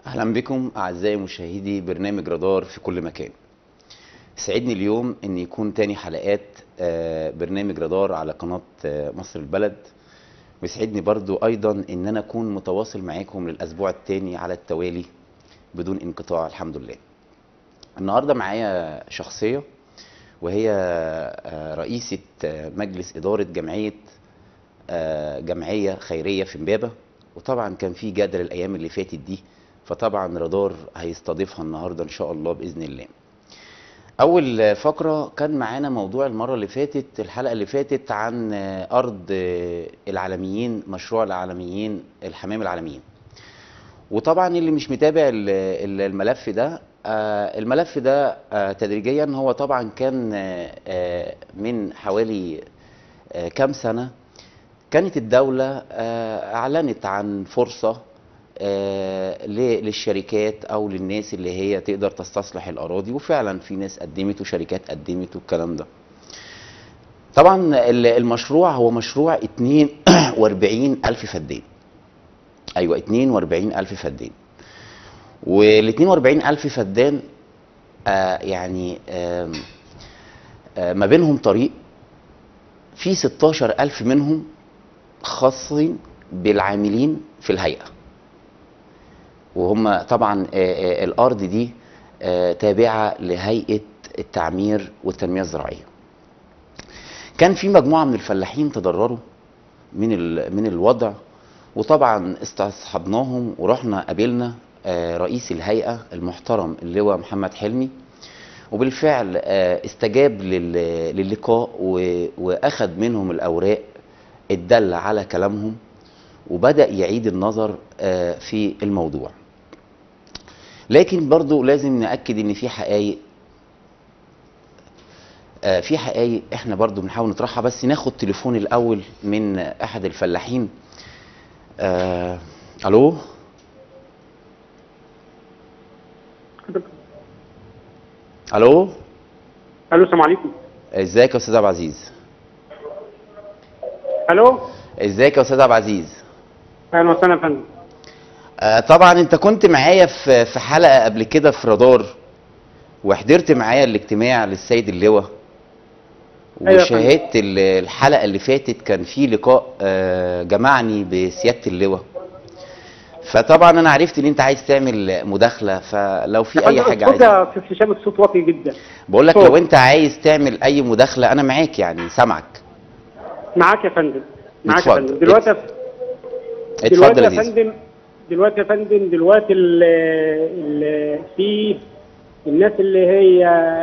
اهلا بكم اعزائي مشاهدي برنامج رادار في كل مكان سعدني اليوم ان يكون تاني حلقات آه، برنامج رادار على قناة آه، مصر البلد ويسعدني برضو ايضا ان انا اكون متواصل معاكم للاسبوع التاني على التوالي بدون انقطاع الحمد لله النهارده معايا شخصية وهي آه، رئيسة آه، مجلس إدارة جمعية آه، جمعية خيرية في امبابة وطبعا كان في جدل الأيام اللي فاتت دي فطبعا رادار هيستضيفها النهارده إن شاء الله بإذن الله. أول فقرة كان معانا موضوع المرة اللي فاتت الحلقة اللي فاتت عن آه، أرض آه، العالميين مشروع العالميين الحمام العالميين. وطبعا اللي مش متابع ال- ال- الملف ده آه، الملف ده آه، تدريجيا هو طبعا كان آه، آه، من حوالي آه، كام سنة كانت الدولة آه، أعلنت عن فرصة آه، ل- للشركات أو للناس اللي هي تقدر تستصلح الأراضي وفعلا في ناس قدمت وشركات قدمت والكلام ده طبعا ال- المشروع هو مشروع 42 ألف فدان أيوة 42 ألف فدان وال 42 ألف فدان آه يعني آم، آه ما بينهم طريق في 16 ألف منهم خاصين بالعاملين في الهيئة وهم طبعا آه، آه، الأرض دي آه، تابعة لهيئة التعمير والتنمية الزراعية كان في مجموعة من الفلاحين تضرروا من ال- من الوضع وطبعا استصحبناهم ورحنا قابلنا آه، رئيس الهيئة المحترم اللواء محمد حلمي وبالفعل آه، استجاب لل- للقاء و- واخد منهم الاوراق الدالة على كلامهم وبدأ يعيد النظر آه، في الموضوع لكن برضو لازم نأكد ان في حقائق آه، في حقائق احنا برضو بنحاول نطرحها بس ناخد تليفون الاول من احد الفلاحين آه، الو الو الو السلام عليكم ازيك يا استاذ عبد العزيز الو ازيك يا استاذ عبد العزيز اهلا وسهلا يا فندم آه طبعا انت كنت معايا في في حلقه قبل كده في رادار وحضرت معايا الاجتماع للسيد اللواء أيوة يا وشاهدت ال- الحلقه اللي فاتت كان في لقاء آه، جمعني بسياده اللواء فطبعا انا عرفت ان انت عايز تعمل مداخله فلو في اي حاجه الصوت عايز يا استاذ هشام الصوت واطي جدا بقول لك صوت. لو انت عايز تعمل اي مداخله انا معاك يعني سامعك معاك يا فندم معاك يا اتفضل. فندم دلوقتي اتفضل دلوقتي يا يا زيزو فندم دلوقتي يا فندم دلوقتي ال ال في الناس اللي هي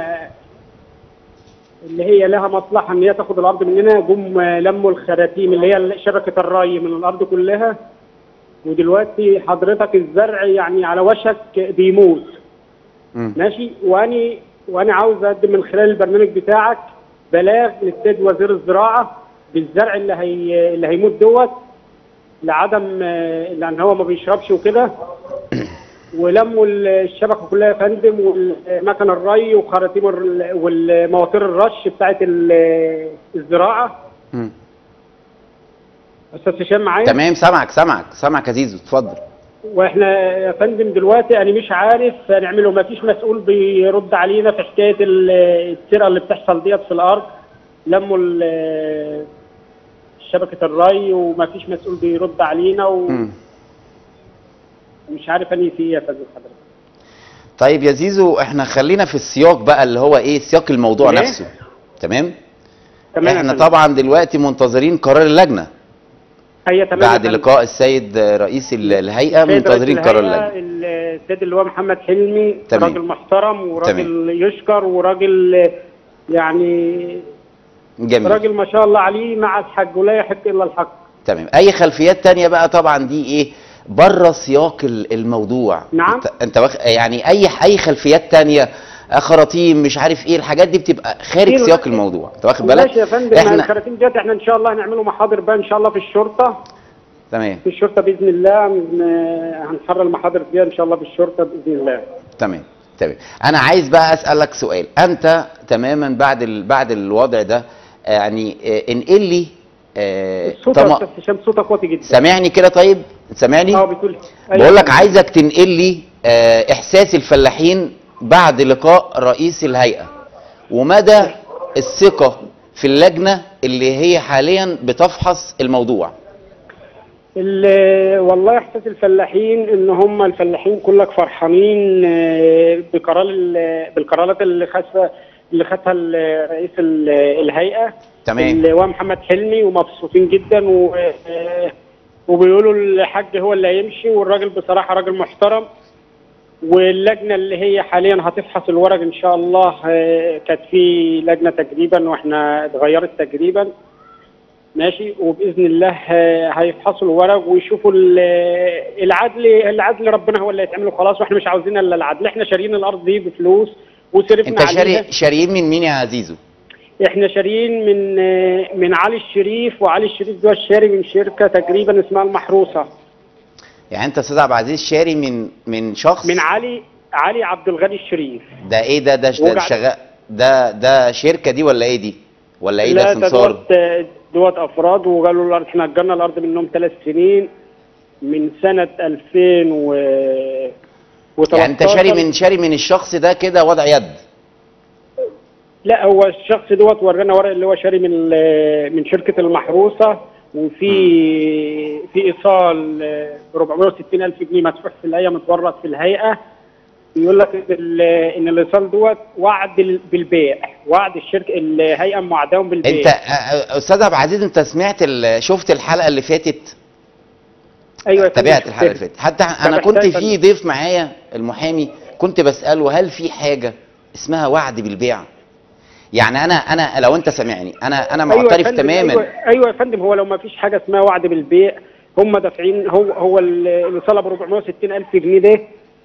اللي هي لها مصلحه ان هي تاخد الارض مننا جم لموا الخراتيم اللي هي شبكه الري من الارض كلها ودلوقتي حضرتك الزرع يعني على وشك بيموت مم. ماشي واني وانا عاوز اقدم من خلال البرنامج بتاعك بلاغ للسيد وزير الزراعه بالزرع اللي هي اللي هيموت دوت لعدم آه، لان هو ما بيشربش وكده ولموا الشبكه كلها يا فندم والمكن الري وخراطيم ال- والمواتير الرش بتاعت ال- الزراعه مم. استاذ هشام معايا تمام سامعك سامعك سامعك يا زيزو اتفضل واحنا يا فندم دلوقتي انا مش عارف هنعمله ما فيش مسؤول بيرد علينا في حكايه ال- السرقه اللي بتحصل ديت في الارض لموا ال- شبكه الري وما فيش مسؤول بيرد علينا مم. ومش عارف اني في ايه يا فندم حضرتك طيب يا زيزو احنا خلينا في السياق بقى اللي هو ايه سياق الموضوع تمام. نفسه تمام تمام يا احنا فندم. طبعا دلوقتي منتظرين قرار اللجنه هي تمام يا بعد فندم. لقاء السيد رئيس ال- الهيئه السيد منتظرين رئيس قرار الهيئة، اللجنه السيد اللي هو محمد حلمي تمام. راجل محترم وراجل يشكر وراجل يعني جميل راجل ما شاء الله عليه مع الحق ولا يحق الا الحق تمام اي خلفيات تانية بقى طبعا دي ايه بره سياق ال- الموضوع نعم. انت, انت واخ... يعني اي اي خلفيات تانية آه، خراطيم مش عارف ايه الحاجات دي بتبقى خارج إيه سياق الوقت- الموضوع انت واخد بالك ماشي يا فندم احنا الخراطيم ديت احنا ان شاء الله هنعمله محاضر بقى ان شاء الله في الشرطه تمام في الشرطه باذن الله من- هنحرر المحاضر دي ان شاء الله في الشرطه باذن الله تمام تمام انا عايز بقى اسالك سؤال انت تماما بعد ال... بعد الوضع ده آه، يعني آه، انقل لي آه، صوتك طما- يا استاذ هشام صوتك واطي جدا سامعني كده طيب سامعني اه بتقول بقول لك عايزك تنقل لي آه، احساس الفلاحين بعد لقاء رئيس الهيئه ومدى الثقه في اللجنه اللي هي حاليا بتفحص الموضوع ال- والله احساس الفلاحين ان هم الفلاحين كلك فرحانين آه، بقرار ال- بالقرارات اللي خدها اللي خدها ال- رئيس ال- الهيئه تمام. اللي هو محمد حلمي ومبسوطين جدا و آه، وبيقولوا الحاج هو اللي هيمشي والراجل بصراحه راجل محترم واللجنه اللي هي حاليا هتفحص الورق ان شاء الله آه، كانت في لجنه تقريبا واحنا اتغيرت تقريبا ماشي وباذن الله آه، هيفحصوا الورق ويشوفوا ال- العدل العدل ربنا هو اللي هيتعمل خلاص واحنا مش عاوزين الا العدل احنا شاريين الارض دي بفلوس وصرفنا انت عليها شاري شاريين من مين يا عزيزو احنا شاريين من آه، من علي الشريف وعلي الشريف ده شاري من شركه تقريبا اسمها المحروسه يعني انت استاذ عبد العزيز شاري من من شخص من علي علي عبد الغني الشريف ده ايه ده ده ده وجع- شغال ده ده شركه دي ولا ايه دي ولا ايه ده لا ده سمسار دوت دوت افراد وقالوا الارض احنا اجرنا الارض منهم ثلاث سنين من سنه 2000 و يعني انت شاري من شاري من الشخص ده كده وضع يد لا هو الشخص دوت ورانا ورق اللي هو شاري من ال- من شركه المحروسه وفي في ايصال آه، 460 الف جنيه مدفوع في الهيئه متورط في الهيئه يقول لك ان ال- ان الايصال دوت وعد بال- بالبيع وعد الشركه الهيئه موعدهم بالبيع انت اه، اه، استاذ عبد العزيز انت سمعت ال- شفت الحلقه اللي فاتت ايوه يا فندم، تابعت الحلقه اللي شفتها. فاتت حتى انا تابعتها كنت يا في فندم. ضيف معايا المحامي كنت بساله هل في حاجه اسمها وعد بالبيع يعني انا انا لو انت سامعني انا انا أيوة يا معترف فندم، تماما ايوه ايوه يا فندم هو لو ما فيش حاجه اسمها وعد بالبيع هم دافعين هو هو ال- اللي طلب 460 الف جنيه ده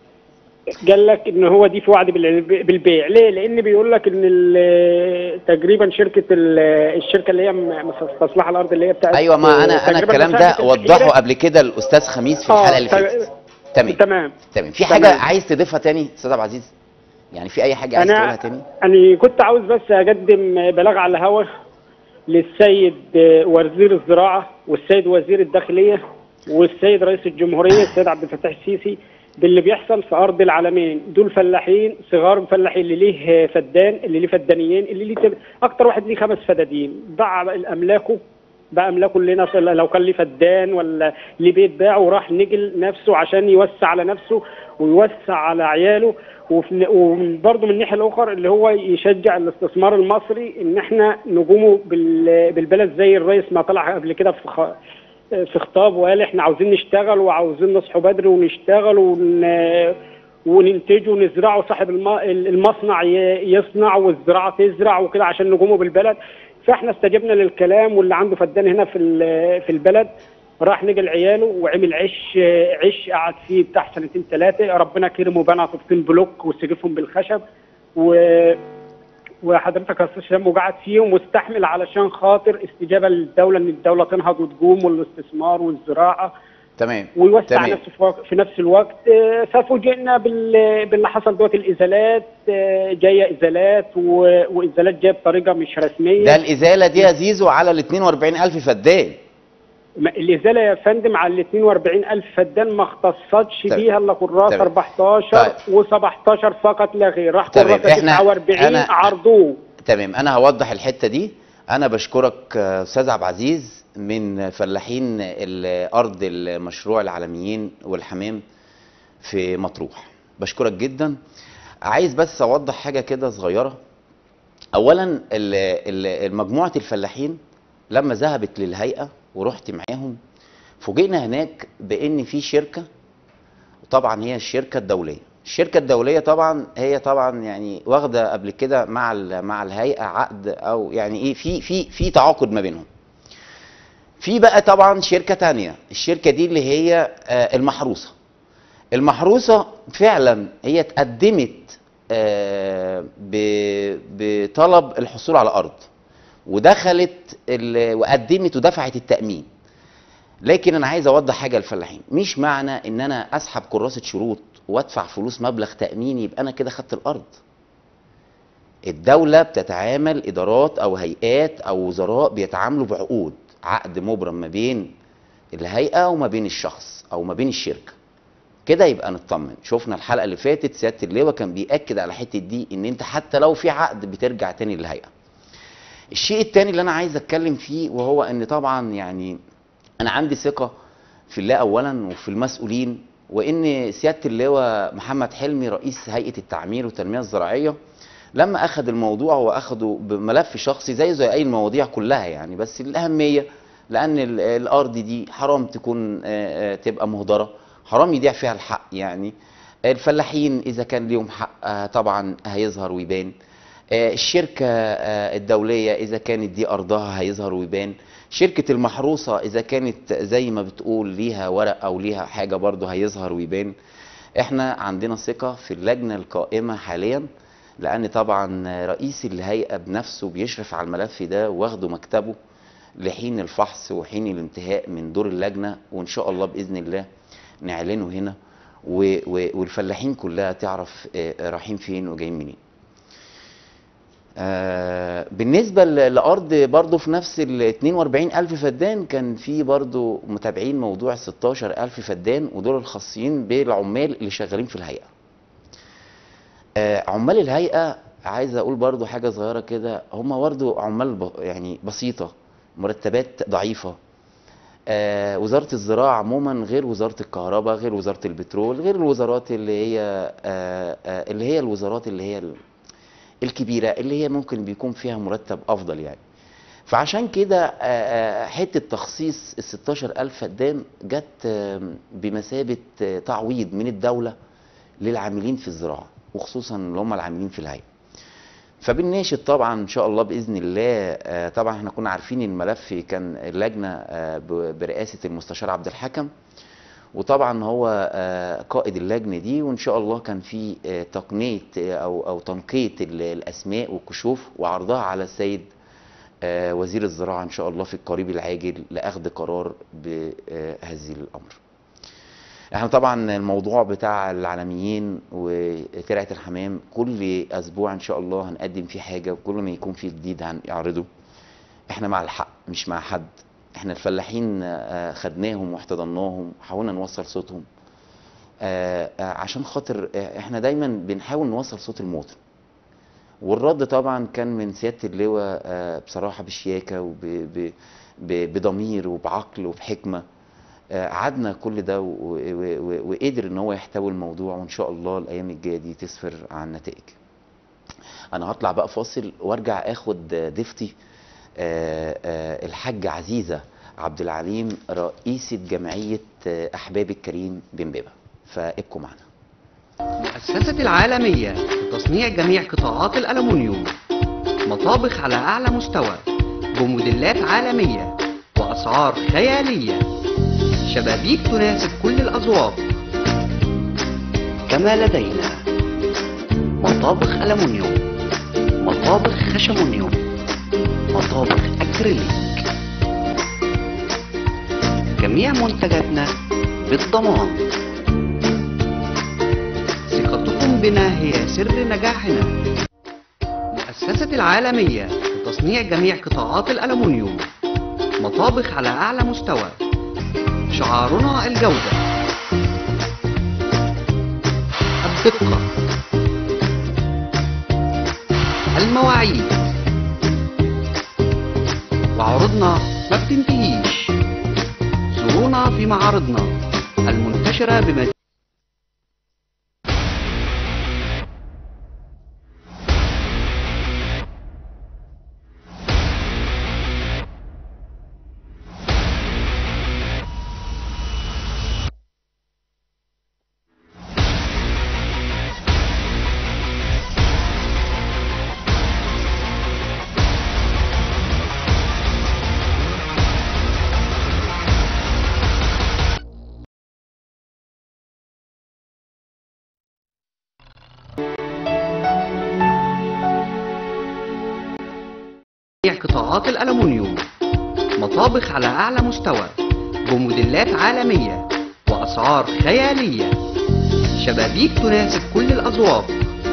قال لك ان هو دي في وعد بال- بالبيع ليه لان بيقول لك ان ال- تقريبا شركه ال- الشركه اللي هي م- مستصلحه الارض اللي هي بتاعت ايوه ما انا انا تقريباً الكلام ده مساحة وضحه التحرير. قبل كده الاستاذ خميس في آه، الحلقه اللي ت- فاتت تمام تمام تمام في تمام. حاجه عايز تضيفها تاني استاذ عبد العزيز يعني في اي حاجه عايز تقولها انا تاني انا كنت عاوز بس اقدم بلاغ على الهوا للسيد وزير الزراعه والسيد وزير الداخليه والسيد رئيس الجمهوريه السيد عبد الفتاح السيسي باللي بيحصل في ارض العالمين دول فلاحين صغار فلاحين اللي ليه فدان اللي ليه فدانيين اللي ليه تب... اكتر واحد ليه خمس فدادين باع املاكه باع املاكه اللي نص... لو كان ليه فدان ولا ليه بيت باعه وراح نقل نفسه عشان يوسع على نفسه ويوسع على عياله وفي- وبرضه من الناحيه الاخرى اللي هو يشجع الاستثمار المصري ان احنا نقوموا بال- بالبلد زي الرئيس ما طلع قبل كده في خ- في خطاب وقال احنا عاوزين نشتغل وعاوزين نصحى بدري ونشتغل ون وننتج ونزرع وصاحب الم- المصنع ي- يصنع والزراعه تزرع وكده عشان نقوموا بالبلد فاحنا استجبنا للكلام واللي عنده فدان هنا في ال- في البلد راح نقل عياله وعمل عش عش قعد فيه بتاع سنتين ثلاثه ربنا كرمه بنى طوبتين بلوك وسقفهم بالخشب و وحضرتك يا استاذ هشام وقعد فيهم واستحمل علشان خاطر استجابه للدوله ان الدوله تنهض وتقوم والاستثمار والزراعه تمام ويوسع تمام. نفسه في وق- في نفس الوقت آه، ففوجئنا بال- باللي حصل دوت الازالات آه، جايه ازالات و- وازالات جايه بطريقه مش رسميه ده الازاله دي يا زيزو على ال 42000 فدان ما- الازاله يا فندم على ال 42000 فدان ما اختصتش تمام. بيها الا كراس تمام. 14 و17 فقط لا غير راح تمام. كراس إحنا- 49 أنا- عرضوه تمام انا هوضح الحته دي انا بشكرك آه، استاذ عبد العزيز من فلاحين ال- ارض المشروع العالميين والحمام في مطروح بشكرك جدا عايز بس اوضح حاجه كده صغيره اولا ال- ال- مجموعه الفلاحين لما ذهبت للهيئه ورحت معاهم فوجئنا هناك بان في شركه طبعا هي الشركه الدوليه الشركه الدوليه طبعا هي طبعا يعني واخده قبل كده مع ال- مع الهيئه عقد او يعني ايه في في في تعاقد ما بينهم في بقى طبعا شركه تانية الشركه دي اللي هي آه، المحروسه المحروسه فعلا هي اتقدمت آه، ب- بطلب الحصول على ارض ودخلت ال- وقدمت ودفعت التامين لكن انا عايز اوضح حاجه للفلاحين مش معنى ان انا اسحب كراسه شروط وادفع فلوس مبلغ تامين يبقى انا كده خدت الارض الدوله بتتعامل ادارات او هيئات او وزراء بيتعاملوا بعقود عقد مبرم ما بين الهيئه وما بين الشخص او ما بين الشركه كده يبقى نطمن شفنا الحلقه اللي فاتت سياده اللواء كان بياكد على حته دي ان انت حتى لو في عقد بترجع تاني للهيئه الشيء التاني اللي انا عايز اتكلم فيه وهو ان طبعا يعني انا عندي ثقه في الله اولا وفي المسؤولين وان سياده اللواء محمد حلمي رئيس هيئه التعمير والتنميه الزراعيه لما اخذ الموضوع واخده بملف شخصي زي زي اي المواضيع كلها يعني بس الاهميه لان ال- الارض دي حرام تكون آه، آه، تبقى مهدره حرام يضيع فيها الحق يعني الفلاحين اذا كان ليهم حق آه، طبعا هيظهر ويبان آه، الشركه آه، الدوليه اذا كانت دي ارضها هيظهر ويبان شركه المحروسه اذا كانت زي ما بتقول ليها ورق او ليها حاجه برضه هيظهر ويبان احنا عندنا ثقه في اللجنه القائمه حاليا لان طبعا رئيس الهيئه بنفسه بيشرف على الملف ده واخده مكتبه لحين الفحص وحين الانتهاء من دور اللجنه وان شاء الله باذن الله نعلنه هنا و- و- والفلاحين كلها تعرف آه، رايحين فين وجايين منين آه، بالنسبة ل- لأرض برضو في نفس ال 42 ألف فدان كان في برضو متابعين موضوع 16 ألف فدان ودول الخاصين بالعمال اللي شغالين في الهيئة آه، عمال الهيئة عايز أقول برضو حاجة صغيرة كده هم برضو عمال ب- يعني بسيطة مرتبات ضعيفة آه، وزارة الزراعة عموما غير وزارة الكهرباء غير وزارة البترول غير الوزارات اللي هي آه، آه، اللي هي الوزارات اللي هي ال- الكبيرة اللي هي ممكن بيكون فيها مرتب أفضل يعني فعشان كده آه، آه، حتة تخصيص ال 16 ألف فدان جت آم، بمثابة آه، تعويض من الدولة للعاملين في الزراعة وخصوصا اللي هم العاملين في الهيئة فبنناشد طبعا ان شاء الله باذن الله آه، طبعا احنا كنا عارفين الملف كان اللجنه آه، ب- برئاسه المستشار عبد الحكم وطبعا هو آه، قائد اللجنه دي وان شاء الله كان في آه، تقنيه آه، او او تنقيه ال- الاسماء والكشوف وعرضها على السيد آه، وزير الزراعه ان شاء الله في القريب العاجل لاخذ قرار بهذه الامر. احنا طبعا الموضوع بتاع العالميين وترعه الحمام كل اسبوع ان شاء الله هنقدم فيه حاجه وكل ما يكون فيه جديد هنعرضه احنا مع الحق مش مع حد احنا الفلاحين آه، خدناهم واحتضناهم حاولنا نوصل صوتهم آه، آه، عشان خاطر آه، احنا دايما بنحاول نوصل صوت المواطن والرد طبعا كان من سياده اللواء آه، بصراحه بشياكه وبضمير وبعقل وبحكمه آه، عدنا كل ده و- و- و- وقدر ان هو يحتوي الموضوع وان شاء الله الايام الجايه دي تسفر عن نتائج انا هطلع بقى فاصل وارجع اخد ضيفتي آه، آه، الحاجه عزيزه عبد العليم رئيسه جمعيه آه، احباب الكريم بمبابه فابقوا معنا مؤسسة العالمية لتصنيع جميع قطاعات الألمنيوم مطابخ على أعلى مستوى بموديلات عالمية وأسعار خيالية شبابيك تناسب كل الأذواق كما لدينا مطابخ ألمنيوم مطابخ خشمونيوم مطابخ أكريليك جميع منتجاتنا بالضمان ثقتكم بنا هي سر نجاحنا مؤسسة العالمية لتصنيع جميع قطاعات الألمنيوم مطابخ على أعلى مستوى شعارنا الجودة الدقة المواعيد وعروضنا ما بتنتهيش زورونا في معارضنا المنتشرة بمدينة جميع قطاعات الألمنيوم مطابخ على أعلى مستوى بموديلات عالمية وأسعار خيالية شبابيك تناسب كل الأذواق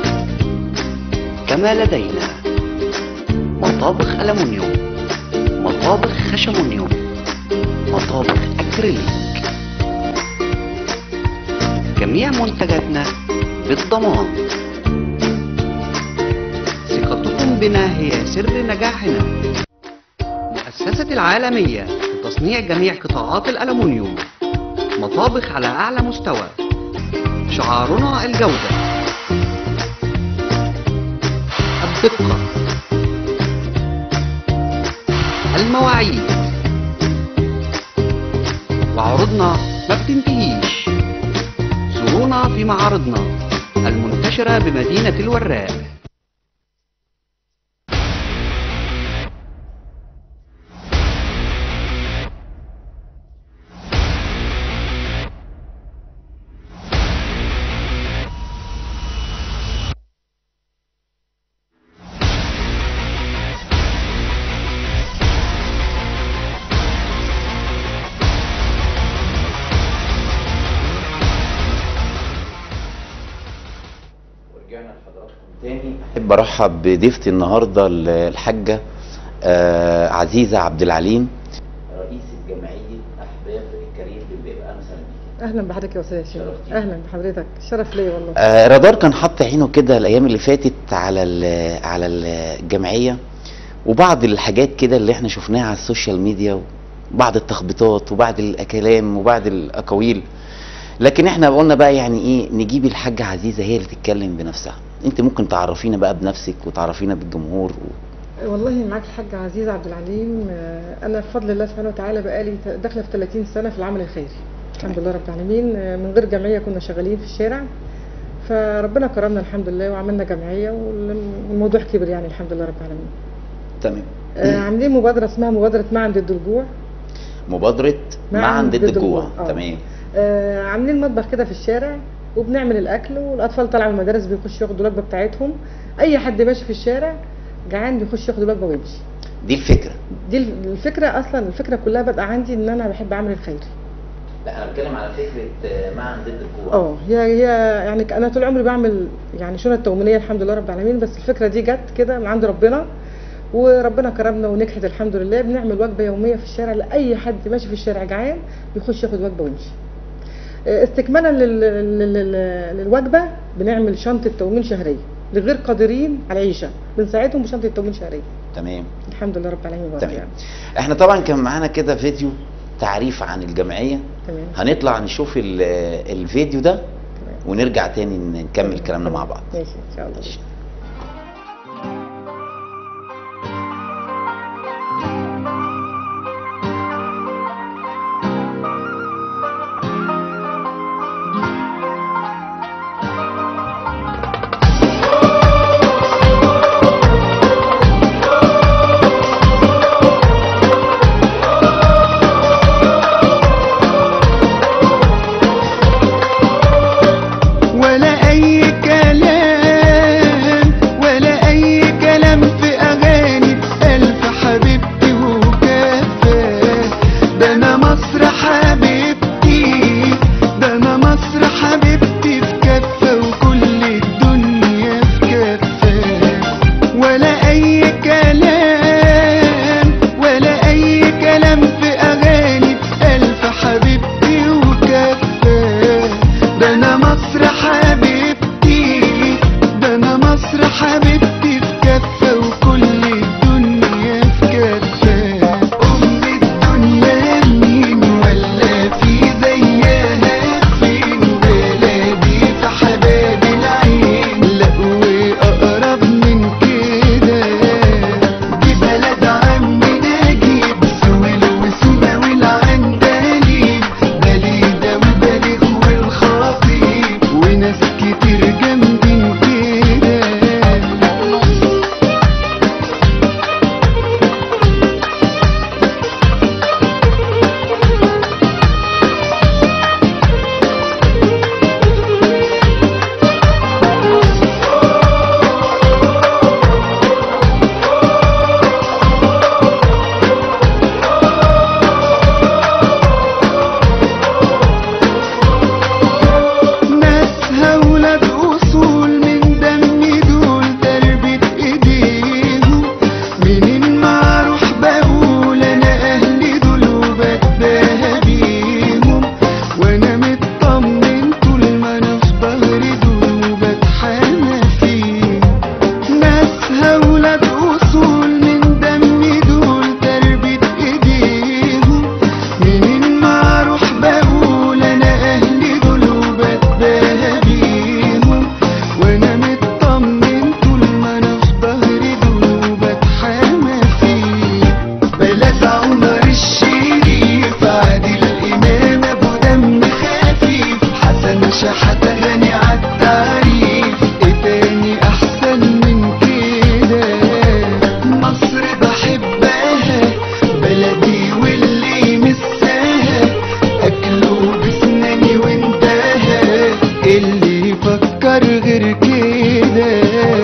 كما لدينا مطابخ ألمنيوم مطابخ خشمونيوم مطابخ أكريليك جميع منتجاتنا بالضمان ثقتكم بنا هي سر نجاحنا مؤسسة العالمية لتصنيع جميع قطاعات الألمنيوم مطابخ على أعلى مستوى شعارنا الجودة الدقة المواعيد وعروضنا ما بتنتهيش زورونا في معارضنا المنتشرة بمدينة الوراق ورجعنا لحضراتكم تاني احب ارحب بضيفتي النهارده الحاجه آه، عزيزه عبد العليم رئيس جمعيه احباب الكريم بالبيبقى اهلا وسهلا بيك اهلا بحضرتك يا استاذ هشام شرفتيني. اهلا بحضرتك شرف ليا والله آه، رادار كان حاطط عينه كده الايام اللي فاتت على ال- على الجمعيه وبعض الحاجات كده اللي احنا شفناها على السوشيال ميديا وبعض التخبيطات وبعض الكلام وبعض الاقاويل لكن احنا قلنا بقى يعني ايه نجيب الحاجه عزيزه هي اللي تتكلم بنفسها انت ممكن تعرفينا بقى بنفسك وتعرفينا بالجمهور و... والله معاك الحاج عزيز عبد العليم آه، انا بفضل الله سبحانه وتعالى بقالي ت- داخله في 30 سنه في العمل الخيري الحمد لله رب العالمين آه، من غير جمعيه كنا شغالين في الشارع فربنا كرمنا الحمد لله وعملنا جمعيه والموضوع كبر يعني الحمد لله رب العالمين تمام آه، عاملين مبادره اسمها مبادره معا ضد الجوع مبادره معا ضد الجوع آه. تمام آه، عاملين مطبخ كده في الشارع وبنعمل الاكل والاطفال طالعه من المدارس بيخشوا ياخدوا الوجبه بتاعتهم اي حد ماشي في الشارع جعان بيخش ياخد الوجبه ويمشي دي الفكره دي الفكره اصلا الفكره كلها بادئه عندي ان انا بحب اعمل الخير لا انا بتكلم على فكره معا ضد الجوع اه هي هي يعني انا طول عمري بعمل يعني شنط تؤمينيه الحمد لله رب العالمين بس الفكره دي جت كده من عند ربنا وربنا كرمنا ونجحت الحمد لله بنعمل وجبه يوميه في الشارع لاي حد ماشي في الشارع جعان يخش ياخد وجبه ويمشي آه، استكمالا لل... لل... لل... للوجبه بنعمل شنطه تؤمين شهريه لغير قادرين على العيشه بنساعدهم بشنطه تؤمين شهريه تمام الحمد لله رب العالمين برضه تمام يعني احنا طبعا كان معانا كده فيديو تعريف عن الجمعيه تمام هنطلع نشوف ال- الفيديو ده تمام ونرجع تاني نكمل كلامنا مع بعض ماشي ان شاء الله ماشي. ولا اي كلام شحات غني عالتعريف ايه تاني احسن من كده مصر بحبها بلدي واللي مساها اكله بسناني وانتهى اللي يفكر غير كده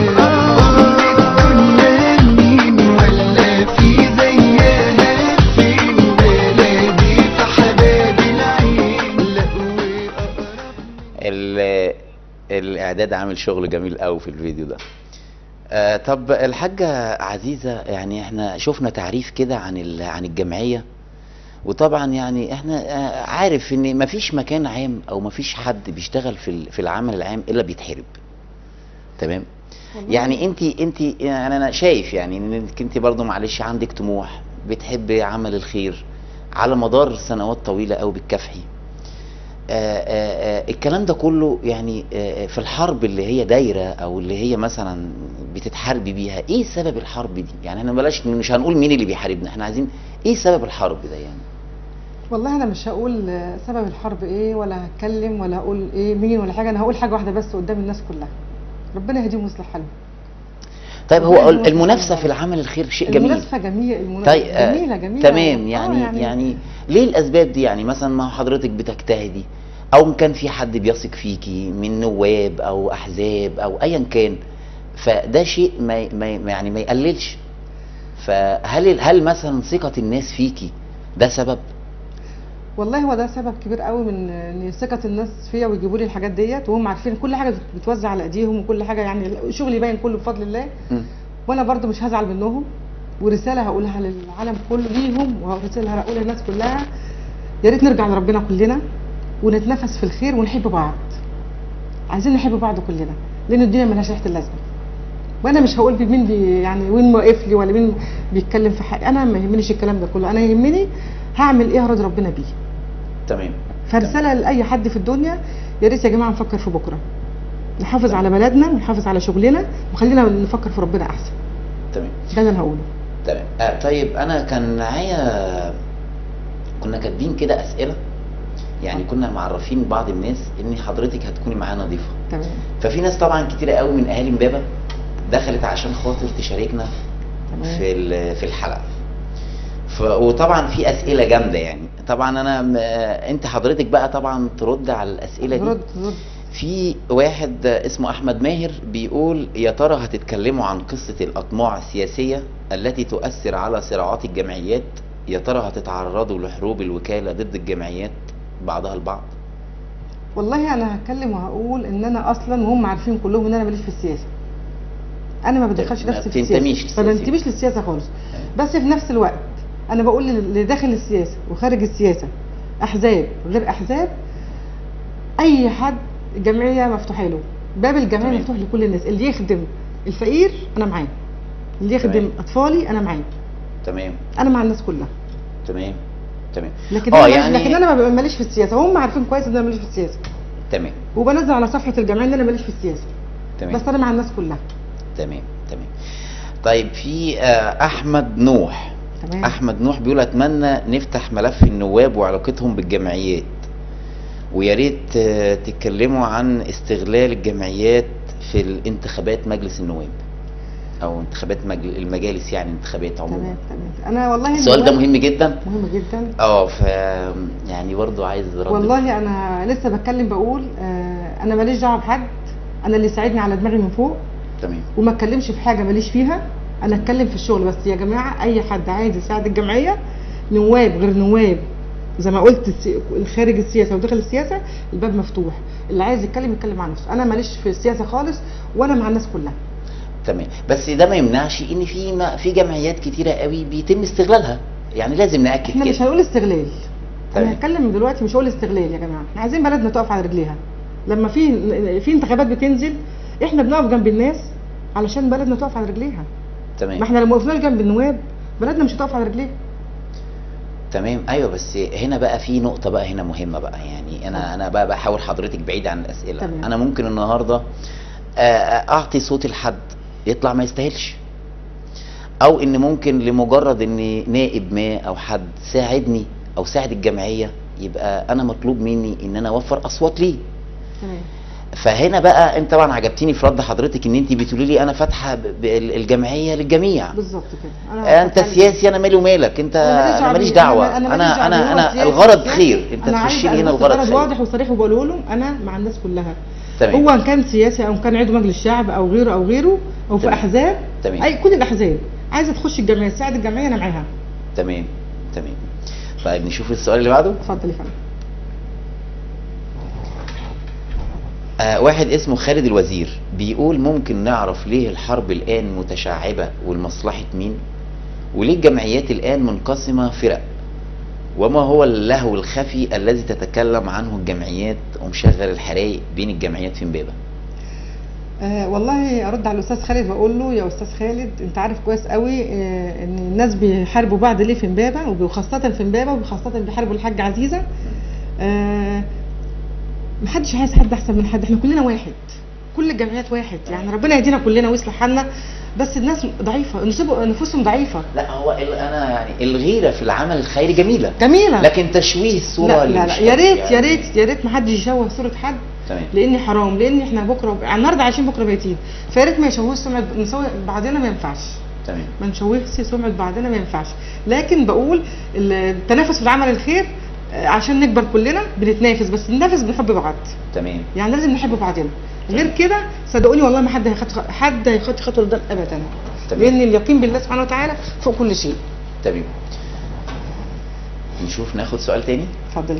كنا مين ولا في زيها فين بلدي في حباب العين لا واقرب ال- الاعداد عامل شغل جميل قوي في الفيديو ده آه طب الحاجة عزيزة يعني احنا شفنا تعريف كده عن ال- عن الجمعية وطبعا يعني احنا آه عارف ان مفيش مكان عام او مفيش حد بيشتغل في ال- في العمل العام الا بيتحرب تمام يعني انت انت يعني انا شايف يعني انك انت برضو معلش عندك طموح بتحبي عمل الخير على مدار سنوات طويله قوي بتكافحي آه، آه، آه، الكلام ده كله يعني آه، في الحرب اللي هي دايره او اللي هي مثلا بتتحاربي بيها ايه سبب الحرب دي يعني احنا بلاش مش هنقول مين اللي بيحاربنا احنا عايزين ايه سبب الحرب ده يعني والله انا مش هقول آه، سبب الحرب ايه ولا هتكلم ولا هقول ايه مين ولا حاجه انا هقول حاجه واحده بس قدام الناس كلها ربنا يهديهم ويصلح حالهم طيب هو لازم المنافسه نوصل في العمل الخير شيء جميل المنافسه جميل المنافسه طيب آه، جميله جميله تمام آه، يعني, يعني يعني ليه الاسباب دي يعني مثلا ما حضرتك بتجتهدي او إن كان في حد بيثق فيكي من نواب او احزاب او ايا كان فده شيء ما, ما ما- يعني ما يقللش فهل هل مثلا ثقه الناس فيكي ده سبب والله هو ده سبب كبير قوي من ان ثقه الناس فيا ويجيبوا لي الحاجات ديت وهم عارفين كل حاجه بتوزع على ايديهم وكل حاجه يعني شغلي باين كله بفضل الله مم. وانا برضو مش هزعل منهم ورساله هقولها للعالم كله ليهم ورساله هقولها للناس كلها يا ريت نرجع لربنا كلنا ونتنفس في الخير ونحب بعض عايزين نحب بعض كلنا لان الدنيا ملهاش ريحه اللازمه وانا مش هقول مين بي يعني وين واقف لي ولا مين بيتكلم في حاجه انا ما يهمنيش الكلام ده كله انا يهمني هعمل ايه ارضي ربنا بيه تمام فرساله لاي حد في الدنيا يا ريت يا جماعه نفكر في بكره نحافظ على بلدنا ونحافظ على شغلنا وخلينا نفكر في ربنا احسن تمام ده اللي انا هقوله تمام آه طيب انا كان معايا كنا كاتبين كده اسئله يعني كنا معرفين بعض الناس ان حضرتك هتكوني معانا ضيفه تمام ففي ناس طبعا كتيرة قوي من اهالي امبابه دخلت عشان خاطر تشاركنا تمام. في ال- في الحلقه ف... وطبعا في اسئله جامده يعني طبعا انا م... آه، انت حضرتك بقى طبعا ترد على الاسئله دي رد رد في واحد اسمه احمد ماهر بيقول يا ترى هتتكلموا عن قصه الاطماع السياسيه التي تؤثر على صراعات الجمعيات يا ترى هتتعرضوا لحروب الوكاله ضد الجمعيات بعضها البعض والله انا هتكلم وهقول ان انا اصلا وهم عارفين كلهم ان انا ماليش في السياسه انا ما بدخلش ما نفسي في بتنتميش السياسه ما للسياسة. بنتميش للسياسه خالص بس في نفس الوقت انا بقول اللي داخل السياسه وخارج السياسه احزاب غير احزاب اي حد الجمعيه مفتوحه له باب الجمعيه تمام. مفتوح لكل الناس اللي يخدم الفقير انا معاه اللي يخدم تمام. اطفالي انا معاه تمام انا مع الناس كلها تمام تمام لكن اه أنا يعني لكن انا ما- ماليش في السياسه هم عارفين كويس ان انا ماليش في السياسه تمام وبنزل على صفحه الجمعيه ان انا ماليش في السياسه تمام بس انا مع الناس كلها تمام تمام طيب في آه، احمد نوح تمام احمد نوح بيقول اتمنى نفتح ملف النواب وعلاقتهم بالجمعيات ويا ريت آه، تتكلموا عن استغلال الجمعيات في الانتخابات مجلس النواب او انتخابات مجل... المجالس يعني انتخابات عموما تمام تمام انا والله السؤال ده دلوقتي- مهم جدا مهم جدا اه ف يعني برضو عايز رد والله انا لسه بتكلم بقول آه انا ماليش دعوه بحد انا اللي يساعدني على دماغي من فوق تمام وما اتكلمش في حاجه ماليش فيها انا اتكلم في الشغل بس يا جماعه اي حد عايز يساعد الجمعيه نواب غير نواب زي ما قلت السي- خارج السياسه وداخل السياسه الباب مفتوح اللي عايز يتكلم يتكلم مع نفسه انا ماليش في السياسه خالص وانا مع الناس كلها تمام بس ده ما يمنعش ان في ما في جمعيات كتيره قوي بيتم استغلالها يعني لازم ناكد احنا مش كده هنقول استغلال تمام. انا هتكلم دلوقتي مش هقول استغلال يا جماعه احنا عايزين بلدنا تقف على رجليها لما في في انتخابات بتنزل احنا بنقف جنب الناس علشان بلدنا تقف على رجليها ما تمام احنا لما وقفناش جنب النواب بلدنا مش هتقف على رجليها تمام ايوه بس هنا بقى في نقطه بقى هنا مهمه بقى يعني انا انا بقى بحاول حضرتك بعيد عن الاسئله تمام. انا ممكن النهارده آه، آه، اعطي صوتي لحد يطلع ما يستاهلش او ان ممكن لمجرد ان نائب ما او حد ساعدني او ساعد الجمعيه يبقى انا مطلوب مني ان انا اوفر اصوات ليه تمام فهنا بقى انت طبعا عجبتني في رد حضرتك ان انت بتقولي لي انا فاتحه ب- ب- الجمعيه للجميع بالظبط كده انت سياسي انا مالي ومالك انت ماليش انا ماليش دعوة دعوه بيه. انا ماليش دعوة انا بيه. هو انا سياسي- الغرض سياسي. خير انت أنا تخشي عايزة لي هنا أبقى الغرض غرض خير واضح وصريح وبقوله لهم انا مع الناس كلها تمام هو ان كان سياسي او كان عضو مجلس الشعب او غيره او غيره او في تمام. احزاب تمام. اي كل الاحزاب عايزه تخش الجمعيه تساعد الجمعيه انا معاها تمام تمام طيب نشوف السؤال اللي بعده اتفضل يا فندم آه واحد اسمه خالد الوزير بيقول ممكن نعرف ليه الحرب الآن متشعبة ولمصلحة مين وليه الجمعيات الآن منقسمة فرق وما هو اللهو الخفي الذي تتكلم عنه الجمعيات ومشغل الحرايق بين الجمعيات في امبابة آه والله ارد على الاستاذ خالد واقول له يا استاذ خالد انت عارف كويس قوي آه ان الناس بيحاربوا بعض ليه في امبابه وخاصه في امبابه وخاصه بيحاربوا الحاجه عزيزه آه محدش عايز حد احسن من حد احنا كلنا واحد كل الجمعيات واحد يعني ربنا يهدينا كلنا ويصلح حالنا بس الناس ضعيفه نسيبوا- نفوسهم ضعيفه لا هو ال- انا يعني الغيرة في العمل الخيري جميلة جميله لكن تشويه الصورة لا اللي لا, مش لا يا ريت يعني- يا ريت يا ريت ما حدش يشوه صوره حد تمام لان حرام لان احنا بكره النهارده عايشين بكره ميتين فيا ريت ما يشوهوش سمعه نسوي بعضنا ما ينفعش تمام ما نشوهش سمعه بعضنا ما ينفعش لكن بقول التنافس في العمل الخير آه، عشان نكبر كلنا بنتنافس بس ننافس بنحب بعض تمام يعني لازم نحب بعضنا غير كده صدقوني والله ما حد هيخط حد هيخط خطوه لقدام ابدا تمام. لان اليقين بالله سبحانه وتعالى فوق كل شيء تمام نشوف ناخد سؤال تاني اتفضلي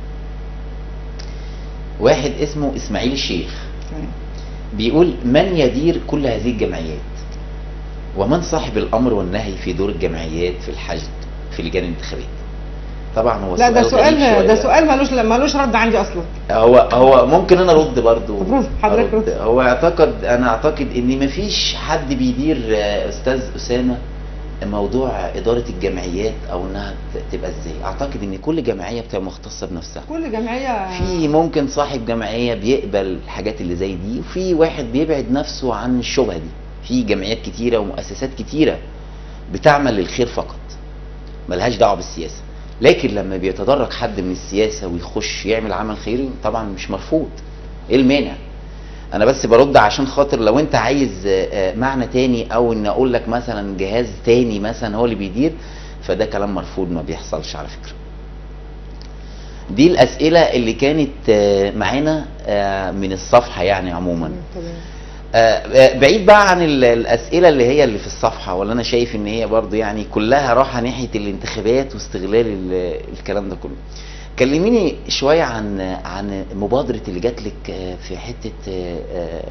واحد اسمه اسماعيل الشيخ تمام. بيقول من يدير كل هذه الجمعيات ومن صاحب الامر والنهي في دور الجمعيات في الحشد في لجان الانتخابات طبعا هو لا ده غريب سؤال شوية. ده سؤال ملوش ملوش رد عندي اصلا هو هو ممكن انا ارد برضو طب رد، حضرتك أرد. رد. هو اعتقد انا اعتقد ان مفيش حد بيدير آه، استاذ اسامه موضوع اداره الجمعيات او انها ت- تبقى ازاي اعتقد ان كل جمعيه بتبقى مختصه بنفسها كل جمعيه في ممكن صاحب جمعيه بيقبل الحاجات اللي زي دي وفي واحد بيبعد نفسه عن الشبهه دي في جمعيات كتيره ومؤسسات كتيره بتعمل للخير فقط ملهاش دعوه بالسياسه لكن لما بيتدرج حد من السياسه ويخش يعمل عمل خيري طبعا مش مرفوض ايه المانع انا بس برد عشان خاطر لو انت عايز آه، آه، معنى تاني او ان اقول لك مثلا جهاز تاني مثلا هو اللي بيدير فده كلام مرفوض ما بيحصلش على فكره دي الاسئله اللي كانت آه، معانا آه، من الصفحه يعني عموما تمام آه، آه، بعيد بقى عن ال- الاسئله اللي هي اللي في الصفحه ولا انا شايف ان هي برضو يعني كلها راحه ناحيه الانتخابات واستغلال ال- الكلام ده كله كلميني شويه عن عن مبادره اللي جات لك آه، في حته آه، آه،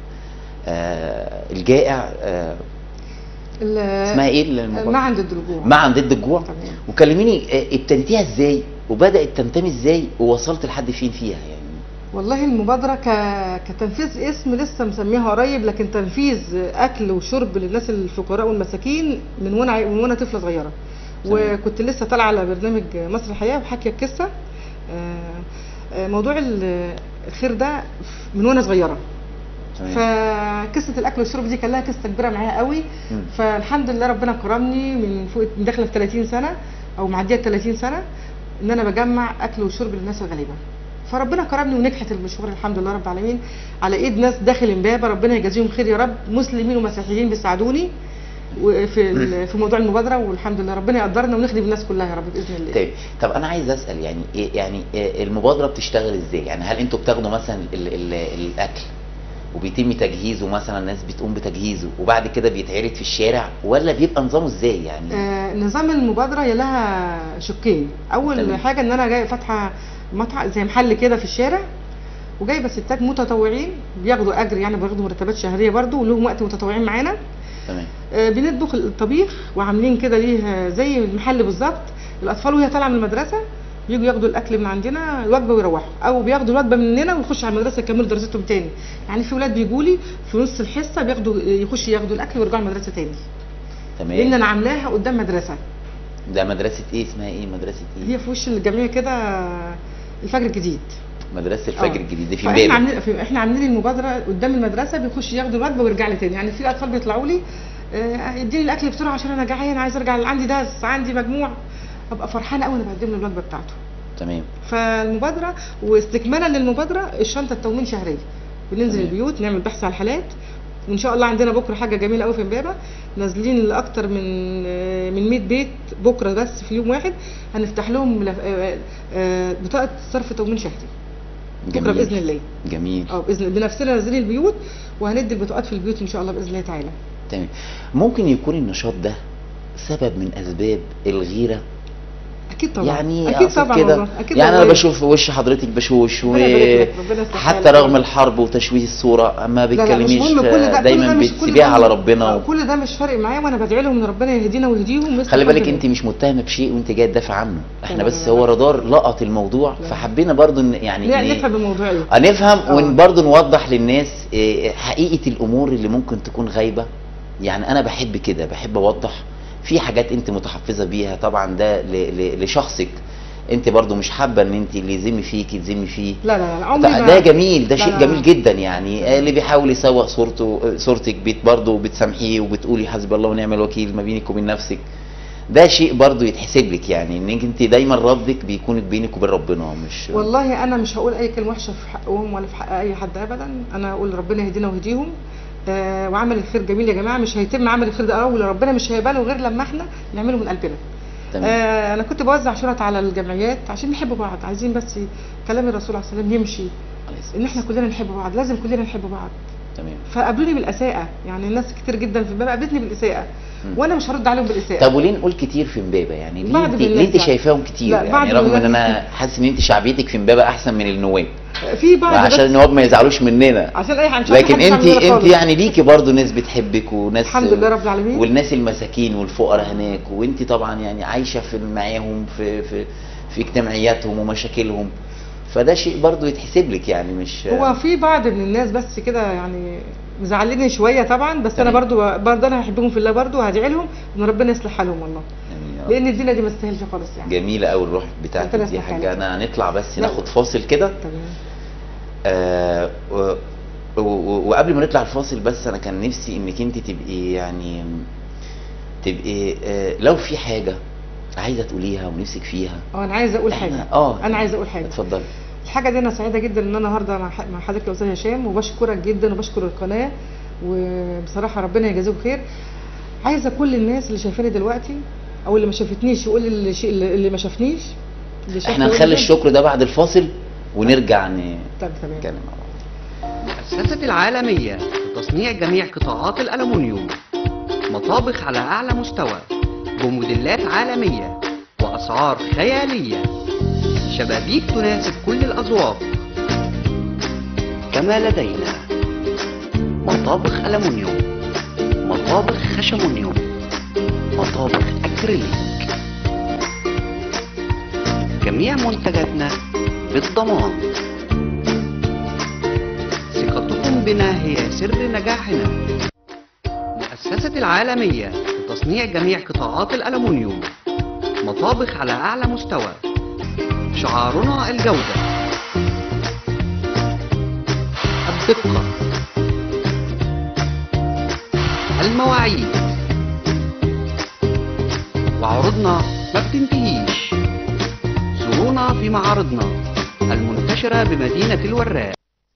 آه، الجائع آه، ال- اسمها ايه المبادره ما عند الرجوع معا ضد الجوع تمام. وكلميني آه، ابتديتيها ازاي وبدات تنتمي ازاي ووصلت لحد فين فيها يعني والله المبادرة ك... كتنفيذ اسم لسه مسميها قريب لكن تنفيذ أكل وشرب للناس الفقراء والمساكين من وأنا عي- من وأنا طفلة صغيرة تمام. وكنت لسه طالعة على برنامج مصر الحياة وحاكية القصة آه، آه، موضوع ال- الخير ده من وأنا صغيرة تمام فقصة الأكل والشرب دي كان لها قصة كبيرة معايا قوي مم. فالحمد لله ربنا كرمني من فوق من داخلة في 30 سنة أو معدية 30 سنة إن أنا بجمع أكل وشرب للناس الغليبة فربنا كرمني ونجحت المشوار الحمد لله رب العالمين على ايد ناس داخل امبابه ربنا يجازيهم خير يا رب مسلمين ومسيحيين بيساعدوني وفي ال- في موضوع المبادره والحمد لله ربنا يقدرنا ونخدم الناس كلها يا رب باذن الله طيب طب انا عايز اسال يعني إيه يعني إيه المبادره بتشتغل ازاي يعني هل انتوا بتاخدوا مثلا ال ال الاكل وبيتم تجهيزه مثلا ناس بتقوم بتجهيزه وبعد كده بيتعرض في الشارع ولا بيبقى نظامه ازاي يعني آه نظام المبادره هي لها شقين اول تمام. حاجه ان انا جاي فاتحه مطعم زي محل كده في الشارع وجايبه ستات متطوعين بياخدوا اجر يعني بياخدوا مرتبات شهريه برضو ولهم وقت متطوعين معانا تمام آه، بنطبخ الطبيخ وعاملين كده ليه زي المحل بالظبط الاطفال وهي طالعه من المدرسه بيجوا ياخدوا الاكل من عندنا الوجبه ويروحوا او بياخدوا الوجبه مننا ويخشوا على المدرسه يكملوا دراستهم تاني يعني في ولاد بيجوا لي في نص الحصه بياخدوا يخشوا ياخدوا الاكل ويرجعوا المدرسه تاني لان تمام انا عاملاها قدام مدرسه ده مدرسه ايه اسمها ايه مدرسه ايه هي في وش الجمعيه كده الفجر الجديد مدرسه الفجر آه. الجديد دي في فاحنا امبابه عاملين في- احنا عاملين المبادره قدام المدرسه بيخش ياخدوا الوجبه ويرجع لي تاني يعني في اطفال بيطلعوا لي آه، اديني الاكل بسرعه عشان انا جعان عايز ارجع عندي درس عندي مجموع ابقى فرحانه قوي انا بقدم له الوجبه بتاعته تمام فالمبادره واستكمالا للمبادره الشنطه التومين شهريه بننزل تمام. البيوت نعمل بحث على الحالات وان شاء الله عندنا بكره حاجه جميله قوي في امبابه نازلين لاكتر من آه، من 100 بيت بكره بس في يوم واحد هنفتح لهم ملف- آه، آه، بطاقه صرف تومين شهري بكره جميل. باذن الله جميل اه باذن الله بنفسنا نازلين البيوت وهندي البطاقات في البيوت ان شاء الله باذن الله تعالى تمام ممكن يكون النشاط ده سبب من اسباب الغيره اكيد طبعا يعني اكيد أقصد طبعا كده والله اكيد يعني انا والله. بشوف وش حضرتك بشوش و... ربنا يبارك لك، ربنا يصلح حتى حالك. رغم الحرب وتشويه الصوره ما لا لا مش بيتكلميش مهم كل ده كل ده دايما مش كل بتسيبيها ده على مش- ربنا آه، و... كل ده مش فارق معايا وانا بدعي لهم ان ربنا يهدينا ويهديهم ويصلح خلي بالك حالنا. انت مش متهمه بشيء وانت جاي تدافع عنه احنا لا، بس لا، هو لا. رادار لقط الموضوع لا. فحبينا برضو ان يعني لا إن- نفهم الموضوع ايه هنفهم آه. وبرضه نوضح للناس إيه، حقيقه الامور اللي ممكن تكون غايبه يعني انا بحب كده بحب اوضح في حاجات انت متحفظه بيها طبعا ده ل- ل- لشخصك انت برضه مش حابه ان انت اللي يذم فيكي تذمي فيه لا لا لا عمري ده, ما- ده جميل ده لا، شيء لا، جميل لا. جدا يعني آه، اللي بيحاول يسوق صورته آه، صورتك بيت برضه بتسامحيه وبتقولي حسبي الله ونعم الوكيل ما بينك وبين نفسك ده شيء برضه يتحسب لك يعني انك انت دايما ردك بيكون بينك وبين ربنا مش والله انا مش هقول اي كلمه وحشه في حقهم ولا في حق اي حد ابدا انا هقول ربنا يهدينا ويهديهم آه وعمل الخير جميل يا جماعه مش هيتم عمل الخير ده اول ربنا مش هيقبله غير لما احنا نعمله من قلبنا تمام آه انا كنت بوزع شنط على الجمعيات عشان نحب بعض عايزين بس كلام الرسول عليه الصلاه والسلام يمشي عليه الصلاة ان احنا كلنا نحب بعض لازم كلنا نحب بعض تمام فقابلوني بالاساءه يعني الناس كتير جدا في الباب قابلتني بالاساءه مم. وانا مش هرد عليهم بالاساءه طب وليه نقول كتير في امبابه يعني ليه بعد انت, بالله ليه انت يعني. شايفاهم كتير لا، بعد يعني رغم ان بالله. انا حاسس ان انت شعبيتك في امبابه احسن من النواب في بعض عشان بس النواب ما يزعلوش مننا عشان اي حد لكن انت انت يعني ليكي برضه ناس بتحبك وناس الحمد لله رب العالمين. والناس المساكين والفقراء هناك وانت طبعا يعني عايشه في معاهم في في في اجتماعياتهم ومشاكلهم فده شيء برضه يتحسب لك يعني مش هو في بعض من الناس بس كده يعني مزعلني شويه طبعا بس انا تمام. برضو برضو انا هحبهم في الله برضو وهدعي لهم ان ربنا يصلح حالهم والله يعني يا رب. لان الدنيا دي ما تستاهلش خالص يعني جميله قوي الروح بتاعتك ربنا دي يصلح حاجه حالك. انا هنطلع بس لا. ناخد فاصل كده تمام آه و- و- و- وقبل ما نطلع الفاصل بس انا كان نفسي انك انت تبقي يعني تبقي آه لو في حاجه عايزه تقوليها ونفسك فيها اه انا عايزه اقول إحنا- حاجه اه انا عايزه اقول حاجه اتفضلي الحاجه دي انا سعيده جدا ان انا النهارده مع ح- مع حضرتك يا استاذ هشام وبشكرك جدا وبشكر القناه وبصراحه ربنا يجازيهم خير عايزه كل الناس اللي شايفاني دلوقتي او اللي ما شافتنيش يقول اللي, شي- اللي ما شافنيش اللي شافني احنا يقول نخلي لي- الشكر ده بعد الفاصل ونرجع ن- طب تمام نتكلم مع بعض مؤسسة العالمية لتصنيع جميع قطاعات الألمنيوم مطابخ على أعلى مستوى بموديلات عالمية وأسعار خيالية شبابيك تناسب كل الأذواق كما لدينا مطابخ ألمنيوم مطابخ خشمونيوم مطابخ أكريليك جميع منتجاتنا بالضمان ثقتكم بنا هي سر نجاحنا مؤسسة العالمية لتصنيع جميع قطاعات الألمنيوم مطابخ على أعلى مستوى شعارنا الجودة الدقة المواعيد وعروضنا ما بتنتهيش زورونا في معارضنا المنتشرة بمدينة الوراق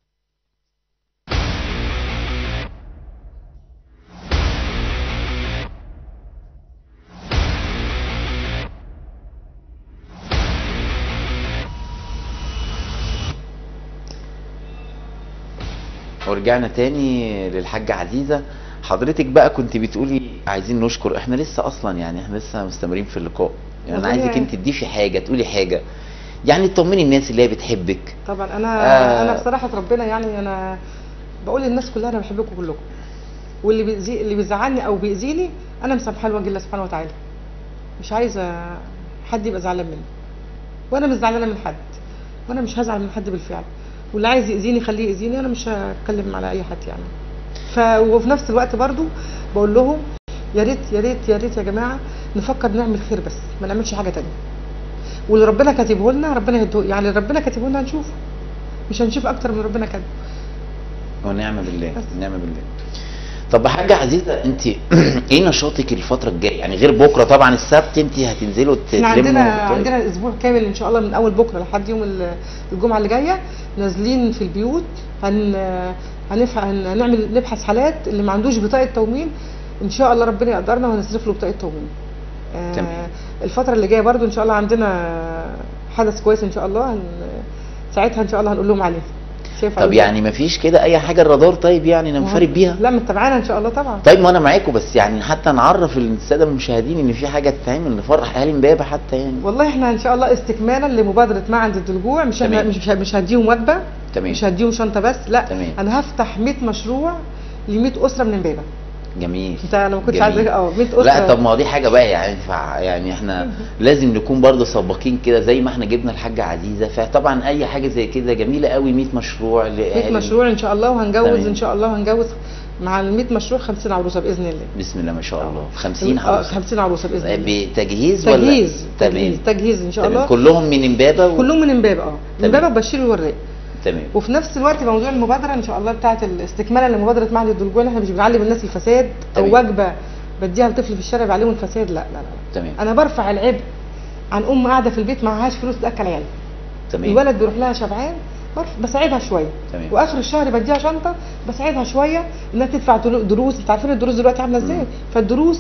ورجعنا تاني للحاجة عزيزة حضرتك بقى كنت بتقولي عايزين نشكر احنا لسه اصلا يعني احنا لسه مستمرين في اللقاء يعني انا والله عايزك انت تضيفي حاجة تقولي حاجة يعني تطمني الناس اللي هي بتحبك طبعا انا آه. انا بصراحه ربنا يعني انا بقول للناس كلها انا بحبكم كلكم واللي بيزي اللي بيزعلني او بيأذيني انا مسامحاه لوجه الله سبحانه وتعالى مش عايزه حد يبقى زعلان مني وانا مش زعلانه من حد وانا مش هزعل من حد بالفعل واللي عايز يأذيني خليه يأذيني انا مش هتكلم على اي حد يعني ف وفي نفس الوقت برضو بقول لهم يا ريت يا ريت يا ريت يا جماعه نفكر نعمل خير بس ما نعملش حاجه تانية واللي ربنا كاتبه لنا ربنا يهدوه يعني اللي ربنا كاتبه لنا هنشوفه مش هنشوف اكتر من ربنا كاتبه ونعم بالله بس. نعم بالله طب حاجه عزيزه انت ايه نشاطك الفتره الجايه يعني غير بكره طبعا السبت انت هتنزلوا احنا تلموا عندنا بتوع- عندنا اسبوع كامل ان شاء الله من اول بكره لحد يوم ال- الجمعه اللي جايه نازلين في البيوت هن هنف... هن- هنعمل نبحث حالات اللي ما عندوش بطاقه تومين ان شاء الله ربنا يقدرنا وهنصرف له بطاقه تومين آه، تمام. الفتره اللي جايه برضو ان شاء الله عندنا حدث كويس ان شاء الله هن... ساعتها ان شاء الله هنقول لهم عليه شايف طب عليه؟ يعني ما فيش كده اي حاجه الرادار طيب يعني ننفرد بيها لا متابعانا ان شاء الله طبعا طيب ما انا معاكم بس يعني حتى نعرف الساده المشاهدين ان في حاجه تتعمل نفرح اهالي امبابه حتى يعني والله احنا ان شاء الله استكمالا لمبادره ما عند الجوع مش احنا تمام. مش مش هديهم وجبه تمام مش هديهم شنطه بس لا تمام. انا هفتح 100 مشروع ل 100 اسره من امبابه جميل انت انا ما كنتش جميل. عايزه اه 100 اسره لا طب ما هو دي حاجه بقى يعني ينفع يعني احنا لازم نكون برضه سباقين كده زي ما احنا جبنا الحاجه عزيزه فطبعا اي حاجه زي كده جميله قوي 100 مشروع 100 مشروع ان شاء الله وهنجوز تمام. ان شاء الله هنجوز مع ال 100 مشروع 50 عروسه باذن الله بسم الله ما شاء الله 50 اه عروسه 50 عروسه باذن الله بتجهيز ولا تجهيز تمام تجهيز تجهيز ان شاء تمام الله كلهم من امبابه و... كلهم من امبابه اه من امبابه وبشير الوراق تمام وفي نفس الوقت موضوع المبادره ان شاء الله بتاعه استكمالا لمبادره معهد الدلجوع احنا مش بنعلم الناس الفساد او تمام. وجبه بديها لطفل في الشارع بعلمه الفساد لا لا لا تمام انا برفع العبء عن ام قاعده في البيت معهاش فلوس تاكل عيالها تمام الولد بيروح لها شبعان برف- بساعدها شويه تمام. واخر الشهر بديها شنطه بساعدها شويه انها تدفع دلو- دروس انت عارفين الدروس دلوقتي عامله ازاي مم. فالدروس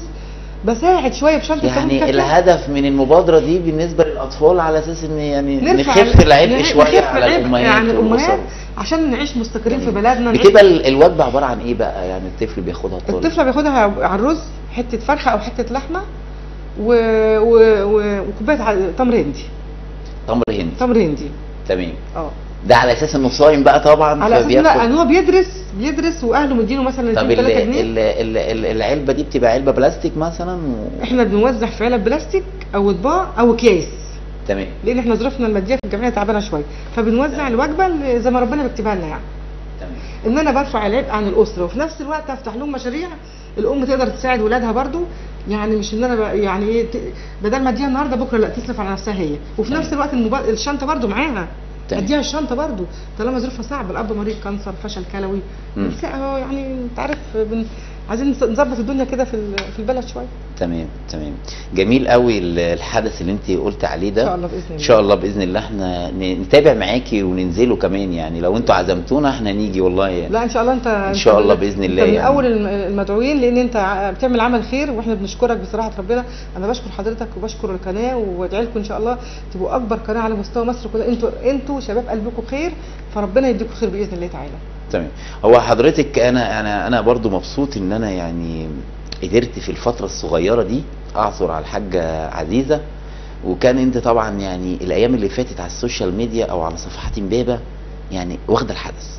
بساعد شويه بشنطه يعني كمان كافية. الهدف من المبادره دي بالنسبه للاطفال على اساس ان يعني نرفع نخف العبء نخف شويه على العبء الامهات يعني الامهات والأسر. عشان نعيش مستقرين في تمام. بلدنا نعيش- بتبقى ال- الوجبه عباره عن ايه بقى يعني الطفل بياخدها الطالب الطفله بياخدها على الرز حته فرخه او حته لحمه و... و... و... وكوبايه ع- تمر هندي تمر هندي تمر هندي تمام اه ده على اساس انه صايم بقى طبعا على اساس لا فبياخد- ان هو بيدرس بيدرس واهله مدينه مثلا طب 2 ال 3 جنيه ال ال ال العلبه دي بتبقى علبه بلاستيك مثلا و... احنا بنوزع في علب بلاستيك او اطباق او اكياس تمام لان احنا ظروفنا الماديه في الجمعيه تعبانه شويه فبنوزع الوجبه اللي زي ما ربنا بيكتبها لنا يعني تمام ان انا برفع العبء عن الاسره وفي نفس الوقت افتح لهم مشاريع الام تقدر تساعد ولادها برضو يعني مش ان انا بقى يعني ايه ت- بدل ما اديها النهارده بكره لا تصرف على نفسها هي وفي تمام. نفس الوقت الموبا... الشنطه برضو معاها تمام. اديها الشنطه برضو طالما ظروفها صعبه الاب مريض كانسر فشل كلوي مم. بس لا هو يعني انت عارف بن... عايزين نظ- نظبط الدنيا كده في ال- في البلد شويه تمام تمام جميل قوي ال- الحدث اللي انت قلت عليه ده ان شاء الله باذن الله ان شاء الله باذن الله احنا ن- نتابع معاكي وننزله كمان يعني لو انتوا عزمتونا احنا نيجي والله يعني لا ان شاء الله انت ان شاء الله بإذن الله انت من يعني. اول الم- المدعوين لان انت ع- بتعمل عمل خير واحنا بنشكرك بصراحه ربنا انا بشكر حضرتك وبشكر القناه وادعي لكم ان شاء الله تبقوا اكبر قناه على مستوى مصر كلها انتوا انتوا شباب قلبكم خير فربنا يديكم خير باذن الله تعالى تمام هو حضرتك انا انا انا برضو مبسوط ان انا يعني قدرت في الفتره الصغيره دي اعثر على الحاجه عزيزه وكان انت طبعا يعني الايام اللي فاتت على السوشيال ميديا او على صفحات امبابه يعني واخده الحدث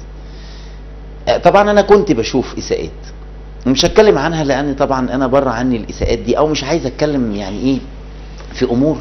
آه، طبعا انا كنت بشوف اساءات مش هتكلم عنها لان طبعا انا بره عني الاساءات دي او مش عايز اتكلم يعني ايه في امور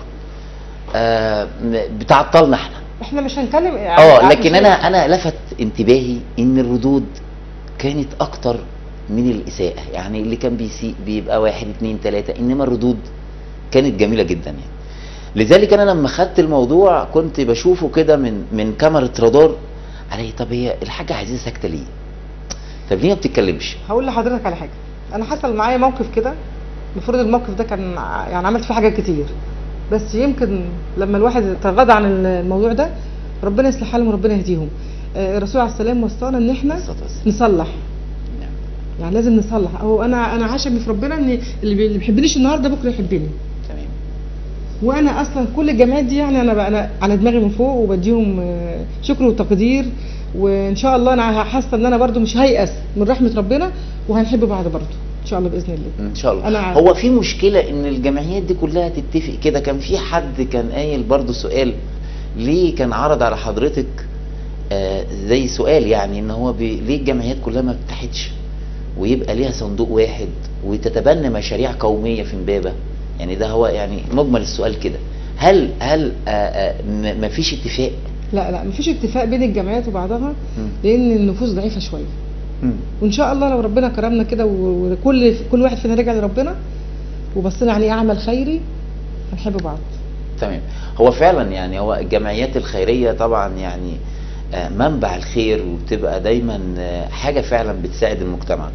آه بتعطلنا احنا احنا مش هنتكلم اه لكن انا انا لفت انتباهي ان الردود كانت اكتر من الاساءه يعني اللي كان بيسيء بيبقى واحد اتنين تلاته انما الردود كانت جميله جدا يعني لذلك انا لما خدت الموضوع كنت بشوفه كده من من كاميرا رادار علي طب هي الحاجه عزيزه ساكته ليه؟ طب ليه ما بتتكلمش؟ هقول لحضرتك على حاجه انا حصل معايا موقف كده المفروض الموقف ده كان ع- يعني عملت فيه حاجات كتير بس يمكن لما الواحد يتغاضى عن الموضوع ده ربنا يصلح حالهم وربنا يهديهم آه، الرسول عليه السلام وصانا ان احنا الصلاة والسلام. نصلح نعم. يعني لازم نصلح هو انا انا عشمي في ربنا ان اللي بي- اللي بيحبنيش النهارده بكره يحبني تمام وانا اصلا كل الجماعات دي يعني انا بقى انا على دماغي من فوق وبديهم آه، شكر وتقدير وان شاء الله انا حاسه ان انا برضو مش هيأس من رحمه ربنا وهنحب بعض برضو ان شاء الله باذن الله ان شاء الله أنا عارف. هو في مشكله ان الجمعيات دي كلها تتفق كده كان في حد كان قايل برضو سؤال ليه كان عرض على حضرتك آه زي سؤال يعني ان هو بي ليه الجمعيات كلها ما بتتحدش ويبقى ليها صندوق واحد وتتبنى مشاريع قوميه في امبابه يعني ده هو يعني مجمل السؤال كده هل هل آه آه ما فيش اتفاق لا لا مفيش اتفاق بين الجمعيات وبعضها مم. لان النفوس ضعيفه شويه مم. وان شاء الله لو ربنا كرمنا كده و- وكل كل واحد فينا رجع لربنا وبصينا يعني ايه عمل خيري هنحب بعض تمام هو فعلا يعني هو الجمعيات الخيريه طبعا يعني آه، منبع الخير وبتبقى دايما آه، حاجه فعلا بتساعد المجتمع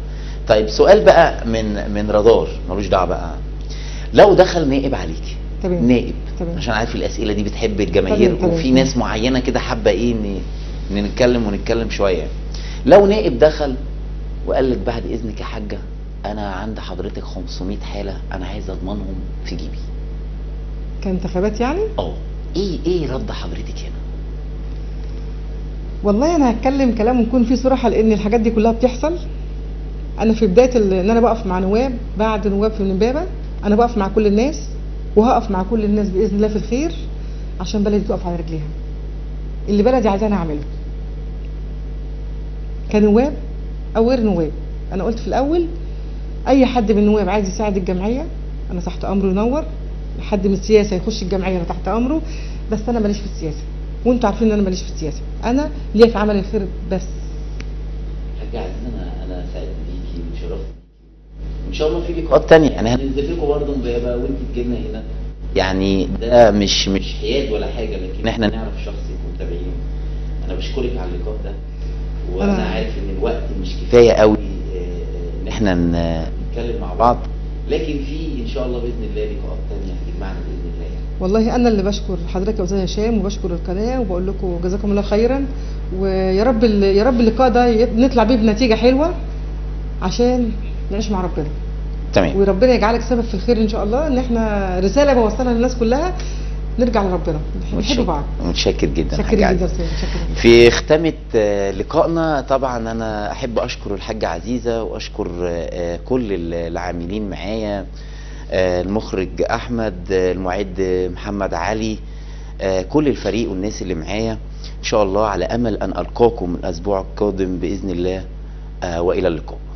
طيب سؤال بقى من من رادار ملوش دعوه بقى لو دخل نائب عليكي تمام. نائب تمام. عشان عارف الاسئله دي بتحب الجماهير تمام، تمام. وفي ناس معينه كده حابه ايه ان ان نتكلم ونتكلم شويه لو نائب دخل وقال لك بعد اذنك يا حاجه انا عند حضرتك 500 حاله انا عايز اضمنهم في جيبي كانتخابات يعني اه ايه ايه رد حضرتك هنا والله انا هتكلم كلام ونكون فيه صراحه لان الحاجات دي كلها بتحصل انا في بدايه ال- ان انا بقف مع نواب بعد نواب في امبابه انا بقف مع كل الناس وهقف مع كل الناس باذن الله في الخير عشان بلدي تقف على رجليها اللي بلدي عايزاني اعمله كنواب او غير نواب انا قلت في الاول اي حد من النواب عايز يساعد الجمعيه انا تحت امره ينور حد من السياسه يخش الجمعيه انا تحت امره بس انا ماليش في السياسه وانتوا عارفين ان انا ماليش في السياسه انا ليا في عمل الخير بس حاجة عزيزة انا انا سعيد بيكي وشرفت بيكي وان شاء الله في لقاءات تانية يعني هننزل لكم برضه امبابة وانت تجي لنا هنا يعني ده مش مش حياد ولا حاجة لكن احنا نعرف شخصك ومتابعينه انا بشكرك على اللقاء ده وانا أنا- عارف ان الوقت مش كفاية قوي آه، ان احنا ن- نتكلم مع بعض لكن في ان شاء الله باذن الله لقاءات تانية هتجمعنا باذن الله يعني. والله انا اللي بشكر حضرتك يا استاذ هشام وبشكر القناه وبقول لكم جزاكم الله خيرا ويا رب ال- يا رب اللقاء ده ي- نطلع بيه بنتيجه حلوه عشان نعيش مع ربنا تمام وربنا يجعلك سبب في الخير ان شاء الله ان احنا رساله بوصلها للناس كلها نرجع لربنا نحب بعض متشكر جدا شكرا حاجة جدا عزيزة. أستاذ، شكرا في ختامة آه، لقائنا طبعا أنا أحب أشكر الحاجة عزيزة وأشكر آه، كل ال- العاملين معايا آه، المخرج أحمد آه، المعد محمد علي آه، كل الفريق والناس اللي معايا إن شاء الله على أمل أن ألقاكم الأسبوع القادم بإذن الله آه، وإلى اللقاء